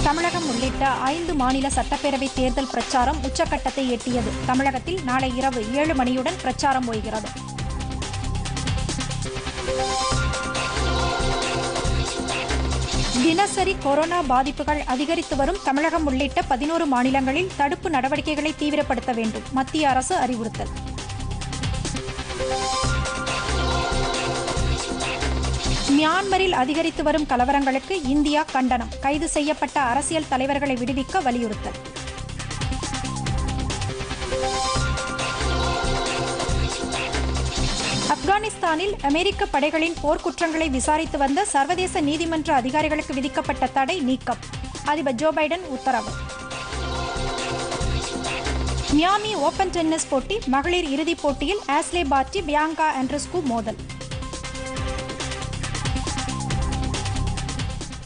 தமிழகம் உள்ளிட்ட ஐந்து மாநில சட்டப்பேரவை தேர்தல் பிரச்சாரம் உச்சக்கட்டத்தை எட்டியது தமிழகத்தில் நாளை இரவு ஏழு மணியுடன் பிரச்சாரம் ஓய்கிறது தினசரி கொரோனா பாதிப்புகள் அதிகரித்து வரும் தமிழகம் உள்ளிட்ட பதினோரு மாநிலங்களில் தடுப்பு நடவடிக்கைகளை தீவிரப்படுத்த வேண்டும் மத்திய அரசு அறிவுறுத்தல் மியான்மரில் அதிகரித்து வரும் கலவரங்களுக்கு இந்தியா கண்டனம் கைது செய்யப்பட்ட அரசியல் தலைவர்களை விடுவிக்க வலியுறுத்தல் ஆப்கானிஸ்தானில் அமெரிக்க படைகளின் போர்க்குற்றங்களை விசாரித்து வந்த சர்வதேச நீதிமன்ற அதிகாரிகளுக்கு விதிக்கப்பட்ட தடை நீக்கம் அதிபர் ஜோ பைடன் உத்தரவு மியாமி ஓபன் டென்னிஸ் போட்டி மகளிர் இறுதிப் போட்டியில் ஆஸ்லே பார்ட்டி பியாங்கா ஆண்ட்ரஸ்கு மோதல்